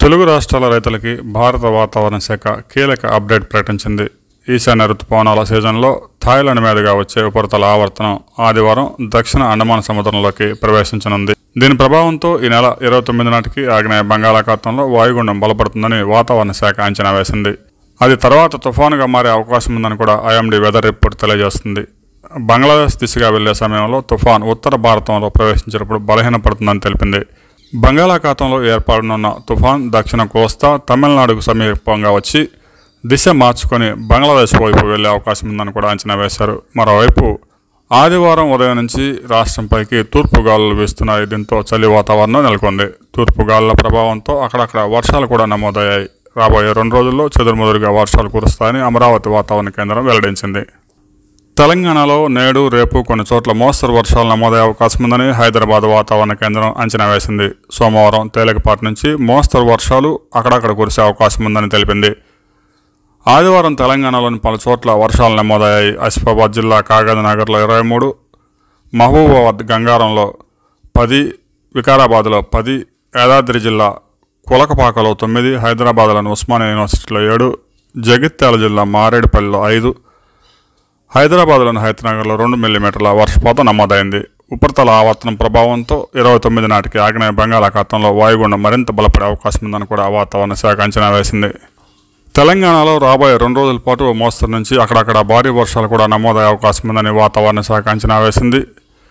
తెలుగు రాష్ట్రాల రైతులకి భారత వాతావరణ శాఖ కీలక అప్డేట్ ప్రకటించింది ఈశాన్య ఋతుపవనాల సీజన్లో థాయిలాండ్ మీదుగా వచ్చే ఉపరితల ఆవర్తనం ఆదివారం దక్షిణ అండమాన్ సముద్రంలోకి ప్రవేశించనుంది దీని ప్రభావంతో ఈ నెల ఇరవై తొమ్మిది నాటికి ఆగ్నేయ బంగాళాఖాతంలో వాయుగుండం బలపడుతుందని వాతావరణ శాఖ అంచనా వేసింది అది తర్వాత తుఫానుగా మారే అవకాశం ఉందని కూడా ఐఎండీ వెదర్ రిపోర్ట్ తెలియజేస్తుంది బంగ్లాదేశ్ దిశగా వెళ్లే సమయంలో తుఫాన్ ఉత్తర భారతంలో ప్రవేశించినప్పుడు బలహీనపడుతుందని తెలిపింది బంగాళాఖాతంలో ఏర్పడనున్న తుఫాన్ దక్షిణ కోస్తా తమిళనాడుకు సమీపంగా వచ్చి దిశ మార్చుకొని బంగ్లాదేశ్ వైపు వెళ్లే అవకాశం ఉందని కూడా అంచనా వేశారు మరోవైపు ఆదివారం ఉదయం నుంచి రాష్ట్రంపైకి తూర్పు గాలులు వీస్తున్నాయి దీంతో చలి వాతావరణం నెలకొంది తూర్పు గాలుల ప్రభావంతో అక్కడక్కడ వర్షాలు కూడా నమోదయ్యాయి రాబోయే రెండు రోజుల్లో చెదురుముదురుగా వర్షాలు కురుస్తాయని అమరావతి వాతావరణ కేంద్రం వెల్లడించింది తెలంగాణలో నేడు రేపు కొన్ని చోట్ల మోస్తరు వర్షాలు నమోదయ్యే అవకాశం ఉందని హైదరాబాద్ వాతావరణ కేంద్రం అంచనా వేసింది సోమవారం తేలికపాటి నుంచి మోస్తరు వర్షాలు అక్కడక్కడ కురిసే అవకాశం ఉందని తెలిపింది ఆదివారం తెలంగాణలోని పలు చోట్ల వర్షాలు నమోదయ్యాయి ఆసిఫాబాద్ జిల్లా కాగజ్నగర్లో ఇరవై మూడు మహబూబాబాద్ గంగారంలో పది వికారాబాద్లో పది యాదాద్రి జిల్లా కులకపాకలో తొమ్మిది హైదరాబాద్లోని ఉస్మానియా యూనివర్సిటీలో ఏడు జగిత్యాల జిల్లా మారేడుపల్లిలో ఐదు హైదరాబాద్లోని హైతనగర్లో రెండు మిల్లీమీటర్ల వర్షపాతం నమోదైంది ఉపరితల ఆవర్తనం ప్రభావంతో ఇరవై తొమ్మిది నాటికి ఆగ్నేయ బంగాళాఖాతంలో వాయుగుండం మరింత బలపడే అవకాశం ఉందని కూడా వాతావరణ శాఖ అంచనా వేసింది తెలంగాణలో రాబోయే రెండు రోజుల పాటు ఓ మోస్తరు నుంచి అక్కడక్కడ భారీ వర్షాలు కూడా నమోదయ్యే అవకాశం ఉందని వాతావరణ శాఖ అంచనా వేసింది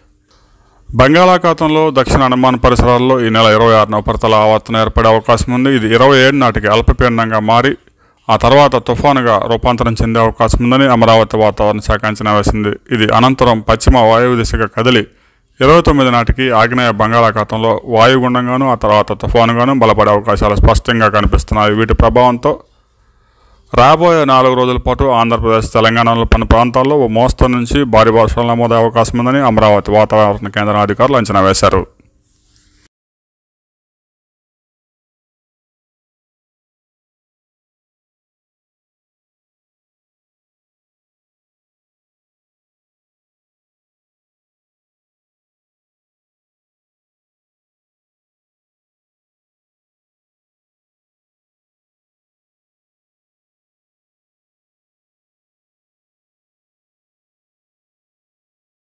బంగాళాఖాతంలో దక్షిణ అండమాన్ పరిసరాల్లో ఈ నెల ఇరవై ఆరున ఉపరితల ఆవర్తనం ఏర్పడే అవకాశం ఉంది ఇది ఇరవై ఏడు నాటికి అల్పపీడనంగా మారి ఆ తర్వాత తుఫానుగా రూపాంతరం చెందే అవకాశం ఉందని అమరావతి వాతావరణ శాఖ అంచనా వేసింది ఇది అనంతరం పశ్చిమ వాయువు దిశగా కదిలి ఇరవై తొమ్మిది నాటికి ఆగ్నేయ బంగాళాఖాతంలో వాయుగుండంగాను ఆ తర్వాత తుఫానుగాను బలపడే అవకాశాలు స్పష్టంగా కనిపిస్తున్నాయి వీటి ప్రభావంతో రాబోయే నాలుగు రోజుల పాటు ఆంధ్రప్రదేశ్ తెలంగాణలో పలు ప్రాంతాల్లో ఓ మోస్తరు నుంచి భారీ వర్షాలు నమోదయ్యే అవకాశం ఉందని అమరావతి వాతావరణ కేంద్రం అధికారులు అంచనా వేశారు